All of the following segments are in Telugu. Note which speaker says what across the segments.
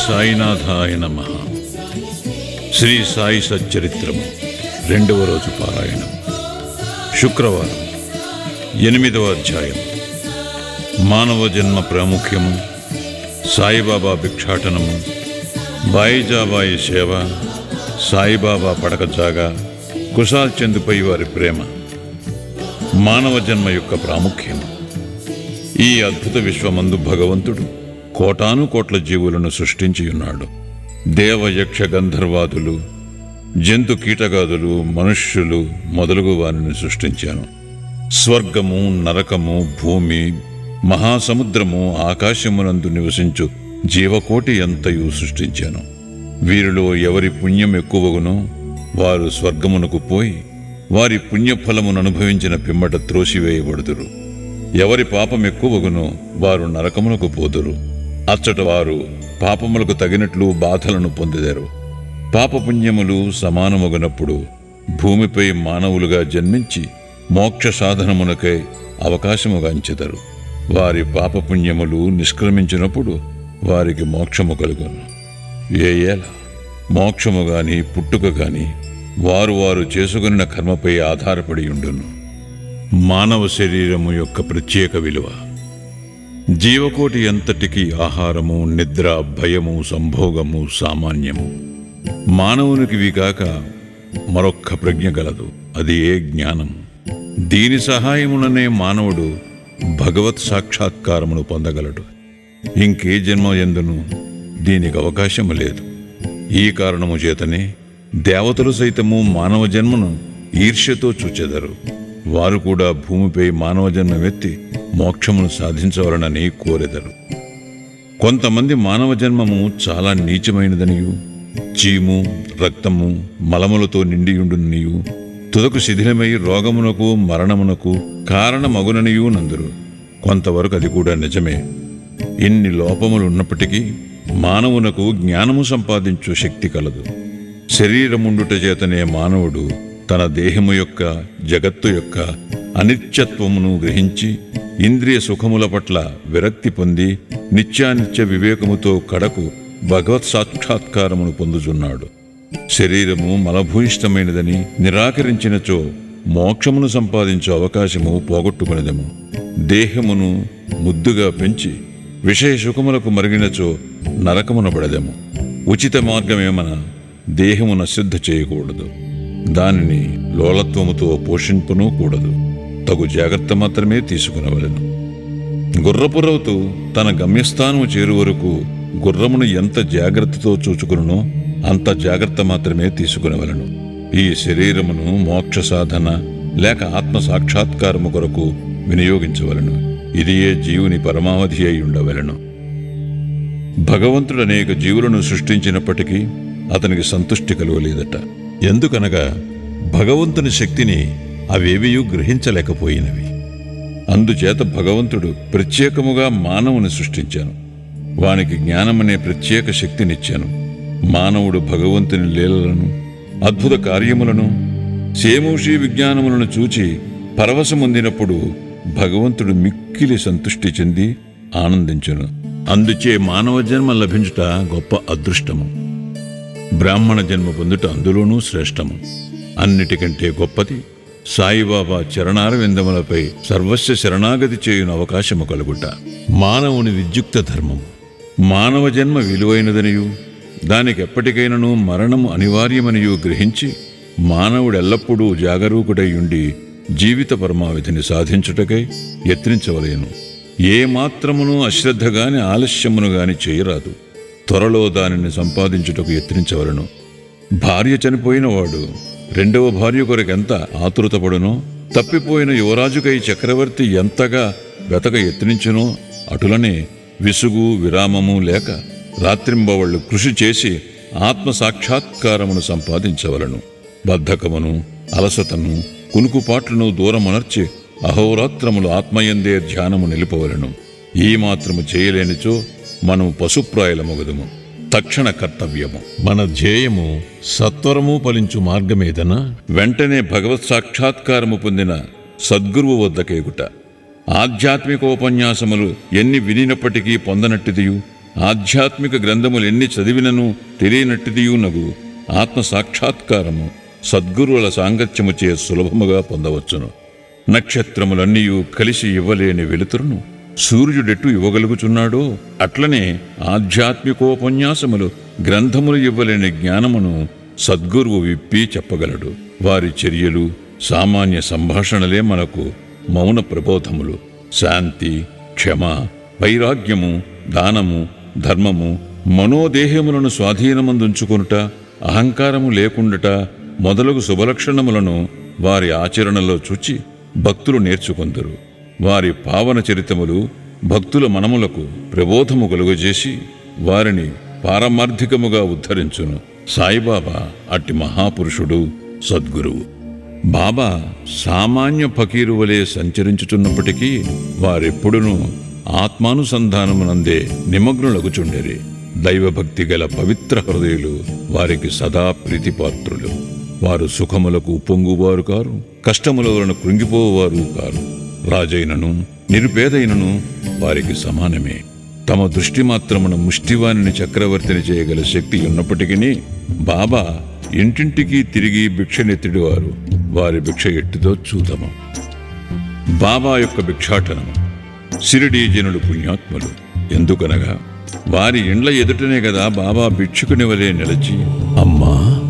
Speaker 1: సాయినాథాయ నమ శ్రీ సాయి సచ్చరిత్రము రెండవ రోజు పారాయణం శుక్రవారం ఎనిమిదవ అధ్యాయం మానవ జన్మ ప్రాముఖ్యము సాయిబాబా భిక్షాటనము బాయిజాబాయి సేవ సాయిబాబా పడక జాగా కుశాల్ చందుపై వారి ప్రేమ మానవ జన్మ యొక్క ప్రాముఖ్యం ఈ అద్భుత విశ్వమందు భగవంతుడు కోటాను కోట్ల జీవులను సృష్టించి ఉన్నాడు దేవ యక్ష గంధర్వాదులు జంతు కీటగాదులు మనుష్యులు మొదలగు వారిని సృష్టించాను స్వర్గము నరకము భూమి మహాసముద్రము ఆకాశమునందు నివసించు జీవకోటి ఎంతయు సృష్టించాను వీరిలో ఎవరి పుణ్యం ఎక్కువగునో వారు స్వర్గమునకు పోయి వారి పుణ్యఫలమును అనుభవించిన పిమ్మట త్రోసివేయబడుదురు ఎవరి పాపం ఎక్కువగునో వారు నరకమునకు పోదురు అచ్చట వారు పాపములకు తగినట్లు బాధలను పొందిదారు పాపపుణ్యములు సమానమగునప్పుడు భూమిపై మానవులుగా జన్మించి మోక్ష సాధనమునకై అవకాశముగాంచెదరు వారి పాపపుణ్యములు నిష్క్రమించినప్పుడు వారికి మోక్షము కలుగును ఏ ఏల మోక్షము గాని పుట్టుక గాని వారు వారు చేసుకున్న కర్మపై ఆధారపడి ఉండును మానవ శరీరము యొక్క ప్రత్యేక విలువ జీవకోటి ఎంతటికి ఆహారము నిద్ర భయము సంభోగము సామాన్యము మానవునికి కాక మరొక్క ప్రజ్ఞ గలదు అది ఏ జ్ఞానం దీని సహాయముననే మానవుడు భగవత్ సాక్షాత్కారమును పొందగలడు ఇంకే జన్మ ఎందును దీనికి అవకాశము లేదు ఈ కారణము చేతనే దేవతలు సైతము మానవ జన్మను ఈర్ష్యతో చూచెదరు వారు కూడా భూమిపై మానవ జన్మమెత్తి మోక్షమును సాధించవలనని కోరెదరు కొంతమంది మానవ జన్మము చాలా నీచమైనదనియు చీము రక్తము మలములతో నిండియుండునియు తుదకు శిథిలమై రోగమునకు మరణమునకు కారణమగుననియు నందురు కొంతవరకు అది కూడా నిజమే ఇన్ని లోపములు ఉన్నప్పటికీ మానవునకు జ్ఞానము సంపాదించు శక్తి కలదు శరీరముండుట చేతనే మానవుడు తన దేహము యొక్క జగత్తు యొక్క అనిత్యత్వమును గ్రహించి ఇంద్రియ సుఖముల పట్ల విరక్తి పొంది నిత్యానిత్య వివేకముతో కడకు భగవత్ సాక్షాత్కారమును పొందుచున్నాడు శరీరము మలభూయిష్టమైనదని నిరాకరించినచో మోక్షమును సంపాదించే అవకాశము పోగొట్టుకునేదము దేహమును ముద్దుగా పెంచి విషయ సుఖములకు మరిగినచో నరకమున పడదము ఉచిత మార్గమేమన దేహమున శ్రద్ధ చేయకూడదు దానిని లోలత్వముతో పోషింపనూ కూడదు తగు జాగ్రత్త మాత్రమే తీసుకునవలెను గుర్రపురవుతూ తన గమ్యస్థానము చేరు వరకు గుర్రమును ఎంత జాగ్రత్తతో చూచుకునో అంత జాగ్రత్త మాత్రమే తీసుకునవలను ఈ శరీరమును మోక్ష సాధన లేక ఆత్మ సాక్షాత్కారము కొరకు వినియోగించవలను ఇదియే జీవుని పరమావధి అయి ఉండవలను భగవంతుడు అనేక జీవులను సృష్టించినప్పటికీ అతనికి సంతుష్టి కలుగలేదట ఎందుకనగా భగవంతుని శక్తిని అవేవియూ గ్రహించలేకపోయినవి అందుచేత భగవంతుడు ప్రత్యేకముగా మానవుని సృష్టించాను వానికి జ్ఞానమనే ప్రత్యేక శక్తినిచ్చాను మానవుడు భగవంతుని లీలలను అద్భుత కార్యములను సేమూషి విజ్ఞానములను చూచి పరవశముందినప్పుడు భగవంతుడు మిక్కిలి సంతుష్టి చెంది ఆనందించును అందుచే మానవ జన్మ లభించుట గొప్ప అదృష్టము బ్రాహ్మణ జన్మ పొందుట అందులోనూ శ్రేష్టము అన్నిటికంటే గొప్పది సాయిబాబా చరణారవిందములపై సర్వస్వ శరణాగతి చేయున అవకాశము కలుగుట మానవుని విద్యుక్త ధర్మం మానవ జన్మ విలువైనదనియు దానికి ఎప్పటికైనను మరణము అనివార్యమనియు గ్రహించి మానవుడెల్లప్పుడూ జాగరూకుడై ఉండి జీవిత పరమావిధిని సాధించుటకై యత్నించవలేను ఏ మాత్రమును అశ్రద్ధగాని ఆలస్యమును గాని చేయరాదు త్వరలో దానిని సంపాదించుటకు యత్నించవలను భార్య చనిపోయిన వాడు రెండవ భార్య కొరకెంత ఆతురతపడునో తప్పిపోయిన యువరాజుకై చక్రవర్తి ఎంతగా వెతక యత్నించునో అటులనే విసుగు విరామము లేక రాత్రింబవళ్ళు కృషి చేసి ఆత్మ సాక్షాత్కారమును సంపాదించవలను బద్ధకమును అలసతను కునుకుపాట్లను దూరమునర్చి అహోరాత్రములు ఆత్మయందే ధ్యానము నిలుపవలను ఈ మాత్రము చేయలేనిచో మనము పశుప్రాయులమగదుము తక్షణ కర్తవ్యము మన ధ్యేయము సత్వరము ఫలించు మార్గమేదనా వెంటనే భగవత్ సాక్షాత్కారము పొందిన సద్గురువు వద్దకేగుట ఆధ్యాత్మికోపన్యాసములు ఎన్ని వినినప్పటికీ పొందనట్టిదియు ఆధ్యాత్మిక గ్రంథములు ఎన్ని చదివినను తెలియనట్టిదియునగు ఆత్మ సాక్షాత్కారము సద్గురువుల సాంగత్యముచే సులభముగా పొందవచ్చును నక్షత్రములన్నీయు కలిసి ఇవ్వలేని వెలుతురును సూర్యుడెట్టు ఇవ్వగలుగుచున్నాడో అట్లనే ఆధ్యాత్మికోపన్యాసములు గ్రంథములు ఇవ్వలేని జ్ఞానమును సద్గురువు విప్పి చెప్పగలడు వారి చర్యలు సామాన్య సంభాషణలే మనకు మౌన ప్రబోధములు శాంతి క్షమ వైరాగ్యము దానము ధర్మము మనోదేహములను స్వాధీనమందుంచుకొనుట అహంకారము లేకుండట మొదలగు శుభలక్షణములను వారి ఆచరణలో చూచి భక్తులు నేర్చుకొందరు వారి పావన చరితములు భక్తుల మనములకు ప్రబోధము కలుగజేసి వారిని పారమార్థికముగా ఉద్ధరించును సాయిబాబా అట్టి మహాపురుషుడు సద్గురువు బాబా సామాన్య ఫకీరు వలె సంచరించుచున్నప్పటికీ వారెప్పుడునూ ఆత్మానుసంధానమునందే నిమగ్నులగుచుండెరి దైవభక్తి గల పవిత్ర హృదయులు వారికి సదా ప్రీతిపాత్రులు వారు సుఖములకు పొంగువారు కారు కష్టముల వలన కృంగిపోవారు కారు రాజైనను నిరుపేదైనను వారికి సమానమే తమ దృష్టి మాత్రమున ముష్టివాణిని చక్రవర్తిని చేయగల శక్తి ఉన్నప్పటికీ బాబా ఇంటింటికి తిరిగి భిక్షనెత్తిడివారు వారి భిక్ష ఎట్టిదో చూద్దాము బాబా యొక్క భిక్షాటనము సిరిడీ జనులు పుణ్యాత్ములు ఎందుకనగా వారి ఇండ్ల ఎదుటనే కదా బాబా భిక్షుకుని వలె నిలిచి
Speaker 2: అమ్మా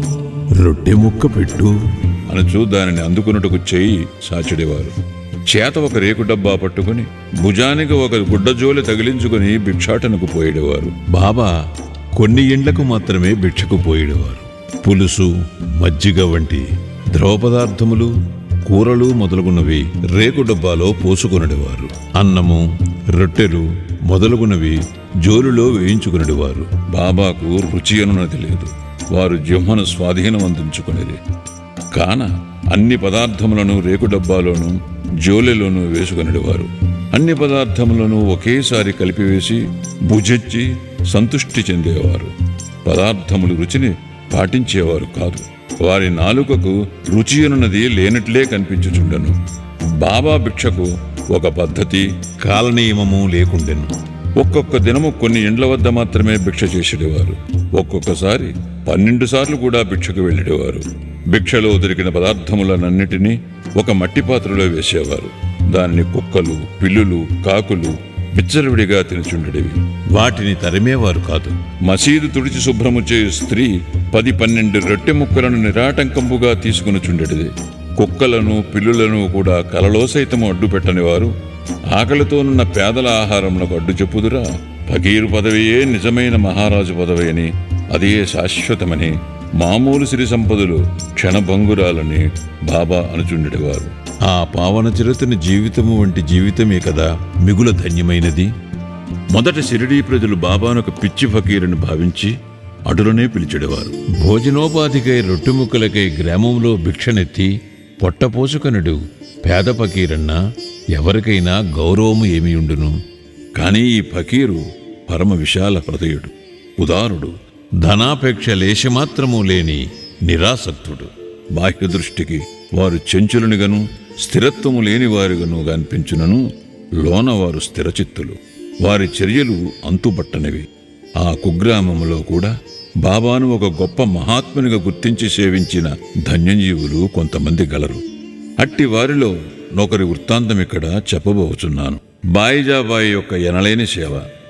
Speaker 2: రొట్టె ముక్క పెట్టు
Speaker 1: అనచూ దానిని అందుకున్నట్టుకు చేయి సాచిడేవారు చేత ఒక రేకు డబ్బా పట్టుకుని భుజానికి ఒక గుడ్డజోలి తగిలించుకుని భిక్షాటనకు పోయేవారు
Speaker 2: బాబా కొన్ని ఇండ్లకు మాత్రమే భిక్షకు పోయేవారు పులుసు మజ్జిగ వంటి ద్రవ పదార్థములు కూరలు మొదలగునవి రేకు డబ్బాలో పోసుకొనడివారు అన్నము రొట్టెలు మొదలగునవి జోలులో వేయించుకునడివారు
Speaker 1: బాబాకు రుచి అనున్నది లేదు వారు జిహ్మను స్వాధీనం అందించుకునేది కాన అన్ని పదార్థములను రేకు డబ్బాలోను జోలెలోనూ వేసుకునేవారు అన్ని పదార్థములను ఒకేసారి కలిపివేసి భుజెచ్చి సంతుష్టి చెందేవారు పదార్థములు రుచిని పాటించేవారు కాదు వారి నాలుకకు రుచి అనున్నది లేనట్లే కనిపించుచుండెను బాబా భిక్షకు ఒక పద్ధతి
Speaker 2: కాలనియమము లేకుండెను
Speaker 1: ఒక్కొక్క దినము కొన్ని ఇండ్ల వద్ద మాత్రమే భిక్ష చేసేవారు ఒక్కొక్కసారి పన్నెండు సార్లు కూడా భిక్షకు వెళ్ళేవారు భిక్షలో దొరికిన పదార్థములనన్నిటినీ ఒక మట్టి పాత్రలో వేసేవారు దానిని కుక్కలు పిల్లులు కాకులు విచ్చలవిడిగా తినుచుండేవి
Speaker 2: వాటిని తరిమేవారు కాదు
Speaker 1: మసీదు తుడిచి శుభ్రము చేయు స్త్రీ పది పన్నెండు రొట్టె ముక్కలను నిరాటంకంపుగా తీసుకుని చుండెడిది కుక్కలను పిల్లులను కూడా కలలో సైతము అడ్డు పెట్టని వారు ఆకలితోనున్న పేదల ఆహారమునకు అడ్డు చెప్పుదురా ఫకీరు పదవియే నిజమైన మహారాజు పదవి అని అదే శాశ్వతమని మామూలు సిరి సంపదలు క్షణభంగురాలని బాబా అనుచుండెడివారు
Speaker 2: ఆ పావన చిరతని జీవితము వంటి జీవితమే కదా మిగుల ధన్యమైనది
Speaker 1: మొదట షిరిడీ ప్రజలు బాబాను ఒక పిచ్చి ఫకీరుని భావించి అటులనే పిలిచెడవారు
Speaker 2: భోజనోపాధికై రొట్టె ముక్కలకై గ్రామంలో భిక్షనెత్తి పొట్టపోసుకనుడు పేద పకీరన్న ఎవరికైనా గౌరవము ఏమి ఉండును
Speaker 1: కానీ ఈ ఫకీరు పరమ విశాల హృదయుడు ఉదారుడు
Speaker 2: ధనాపేక్ష లేశమాత్రము లేని నిరాసక్తుడు
Speaker 1: బాహ్య దృష్టికి వారు చెంచులనిగను స్థిరత్వము లేని వారుగను కనిపించునను లోన వారు స్థిరచిత్తులు వారి చర్యలు అంతుబట్టనివి ఆ కుగ్రామములో కూడా బాబాను ఒక గొప్ప మహాత్మునిగా గుర్తించి సేవించిన ధన్యజీవులు కొంతమంది గలరు అట్టి వారిలో నొకరి వృత్తాంతం ఇక్కడ చెప్పబోచున్నాను బాయిజాబాయి యొక్క ఎనలేని సేవ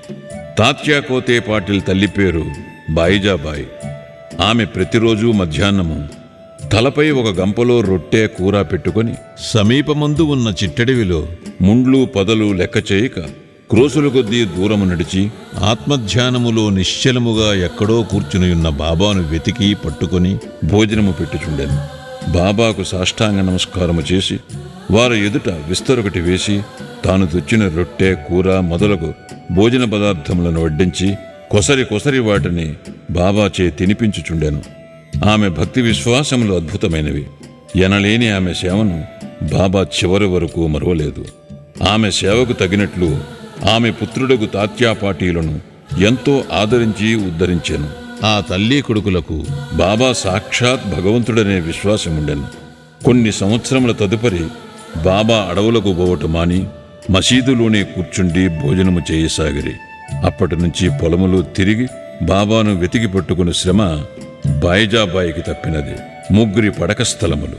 Speaker 1: తాత్యాకోతే పాటిల్ తల్లి పేరు బాయిజాబాయి ఆమె ప్రతిరోజు మధ్యాహ్నము తలపై ఒక గంపలో రొట్టె కూర పెట్టుకొని
Speaker 2: సమీపమందు ఉన్న చిట్టడివిలో
Speaker 1: ముండ్లు పొదలు లెక్క చేయక క్రోసుల కొద్దీ దూరము నడిచి
Speaker 2: ఆత్మధ్యానములో నిశ్చలముగా ఎక్కడో కూర్చునియున్న బాబాను వెతికి పట్టుకొని
Speaker 1: భోజనము పెట్టుచుండెను బాబాకు సాష్టాంగ నమస్కారము చేసి వారి ఎదుట విస్తరొకటి వేసి తాను తెచ్చిన రొట్టె కూర మొదలగు భోజన పదార్థములను వడ్డించి కొసరి కొసరి వాటిని బాబాచే తినిపించుచుండెను ఆమె భక్తి విశ్వాసములు అద్భుతమైనవి ఎనలేని ఆమె సేవను బాబా చివరి వరకు మరువలేదు ఆమె సేవకు తగినట్లు ఆమె పుత్రుడకు తాత్యాపాటీలను ఎంతో ఆదరించి ఉద్ధరించెను
Speaker 2: ఆ తల్లి కొడుకులకు
Speaker 1: బాబా సాక్షాత్ భగవంతుడనే విశ్వాసముండెను కొన్ని సంవత్సరముల తదుపరి బాబా అడవులకు పోవటం మాని మసీదులోనే కూర్చుండి భోజనము చేయసాగిరి అప్పటి నుంచి పొలములో తిరిగి బాబాను వెతికి పట్టుకుని శ్రమ బాయిజాబాయికి తప్పినది ముగ్గురి పడక స్థలములు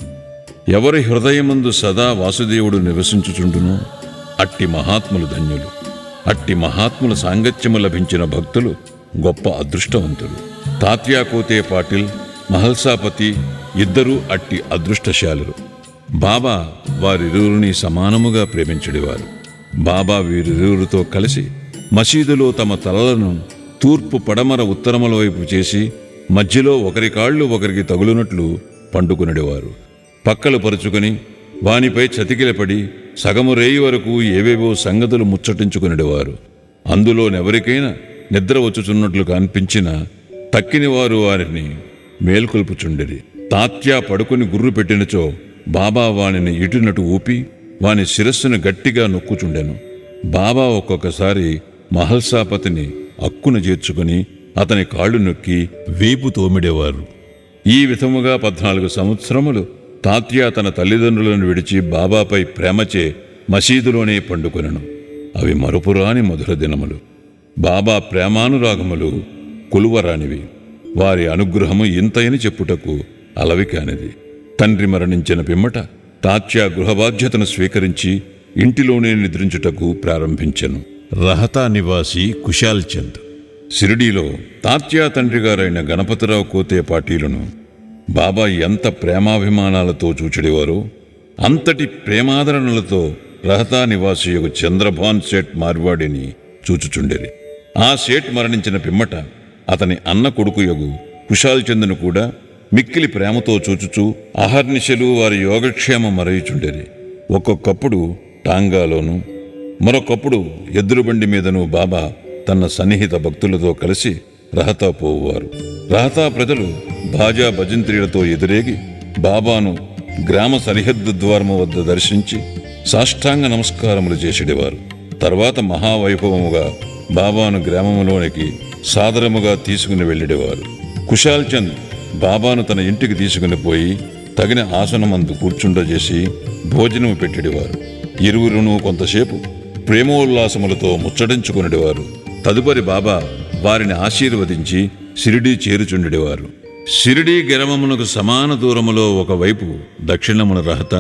Speaker 1: ఎవరి హృదయమందు సదా వాసుదేవుడు నివసించుచుండునో అట్టి మహాత్ములు ధన్యులు అట్టి మహాత్ముల సాంగత్యము లభించిన భక్తులు గొప్ప అదృష్టవంతులు తాత్యాకోతే పాటిల్ మహల్సాపతి ఇద్దరూ అట్టి అదృష్టశాలురు బాబా వారిరువురిని సమానముగా ప్రేమించడివారు బాబా వీరిరువురితో కలిసి మసీదులో తమ తలలను తూర్పు పడమర ఉత్తరముల వైపు చేసి మధ్యలో ఒకరి కాళ్ళు ఒకరికి తగులునట్లు పండుకునడివారు పక్కలు పరుచుకుని వానిపై చతికిలపడి సగము రేయి వరకు ఏవేవో సంగతులు ముచ్చటించుకునేవారు అందులోనెవరికైనా నిద్ర వచ్చుచున్నట్లు కనిపించిన తక్కిన వారు వారిని మేల్కొల్పుచుండిరి తాత్యా పడుకుని గుర్రు పెట్టినచో బాబా వానిని ఇటునటు ఊపి వాని శిరస్సును గట్టిగా నొక్కుచుండెను బాబా ఒక్కొక్కసారి మహల్సాపతిని అక్కున చేర్చుకుని అతని కాళ్ళు నొక్కి
Speaker 2: వీపు తోమిడేవారు
Speaker 1: ఈ విధముగా పద్నాలుగు సంవత్సరములు తాత్యా తన తల్లిదండ్రులను విడిచి బాబాపై ప్రేమచే మసీదులోనే పండుకొనెను అవి మరుపురాని మధుర దినములు బాబా ప్రేమానురాగములు కొలువరానివి వారి అనుగ్రహము ఇంతయని చెప్పుటకు అలవి కానిది తండ్రి మరణించిన పిమ్మట తాత్యా గృహబాధ్యతను స్వీకరించి ఇంటిలోనే నిద్రించుటకు ప్రారంభించెను
Speaker 2: రహతా నివాసి కుశాల్ చంద్
Speaker 1: షిరిడీలో తాత్యా తండ్రి గారైన గణపతిరావు కోతే పాటీలను బాబా ఎంత ప్రేమాభిమానాలతో చూచెడేవారో అంతటి ప్రేమాదరణలతో రహతా నివాసియకు చంద్రభాన్ సేట్ మార్వాడిని చూచుచుండేది ఆ సేట్ మరణించిన పిమ్మట అతని అన్న కొడుకు యగు కుశాల్ చంద్ను కూడా మిక్కిలి ప్రేమతో చూచుచూ అహర్నిశలు వారి యోగక్షేమం మరయుచుండేది ఒక్కొక్కప్పుడు టాంగాలోను మరొకప్పుడు ఎద్దులబండి మీదను బాబా తన సన్నిహిత భక్తులతో కలిసి రహతా పోవువారు రహతా ప్రజలు భాజా భజంత్రీలతో ఎదురేగి బాబాను గ్రామ సరిహద్దు ద్వారము వద్ద దర్శించి సాష్టాంగ నమస్కారములు చేసేవారు తర్వాత మహావైభవముగా బాబాను గ్రామములోనికి సాదరముగా తీసుకుని వెళ్ళేవారు కుశాల్ చంద్ బాబాను తన ఇంటికి తీసుకుని పోయి తగిన ఆసనమందు కూర్చుండజేసి భోజనము పెట్టేవారు ఇరువురును కొంతసేపు ప్రేమోల్లాసములతో ముచ్చటించుకునేవారు తదుపరి బాబా వారిని ఆశీర్వదించి షిరిడీ చేరుచుండెడివారు షిరిడీ గ్రామమునకు సమాన దూరములో ఒకవైపు దక్షిణమున రహత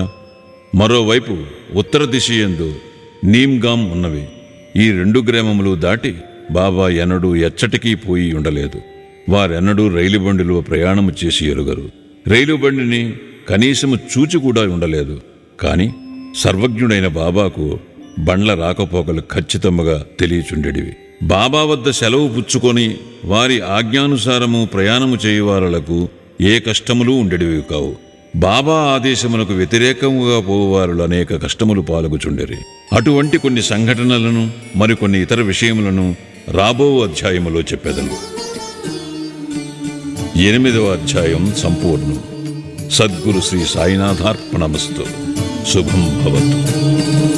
Speaker 1: మరోవైపు ఉత్తర దిశయందు నీమ్గాం ఉన్నవి ఈ రెండు గ్రామములు దాటి బాబా ఎన్నడూ ఎచ్చటికీ పోయి ఉండలేదు వారెన్నడూ రైలు బండిలో ప్రయాణము చేసి ఎరుగరు రైలు బండిని కనీసము చూచి కూడా ఉండలేదు కాని సర్వజ్ఞుడైన బాబాకు బండ్ల రాకపోకలు ఖచ్చితముగా తెలియచుండెడివి బాబా వద్ద సెలవు పుచ్చుకొని వారి ఆజ్ఞానుసారము ప్రయాణము చేయువారులకు ఏ కష్టములు ఉండేటివి కావు బాబా ఆదేశములకు వ్యతిరేకముగా పోవారులు అనేక కష్టములు పాల్గొచుండెరి అటువంటి కొన్ని సంఘటనలను మరికొన్ని ఇతర విషయములను రాబో అధ్యాయములో చెప్పెదను ఎనిమిదవ అధ్యాయం సంపూర్ణం సద్గురు శ్రీ సాయినాథార్పణమస్తు శుభం భవతు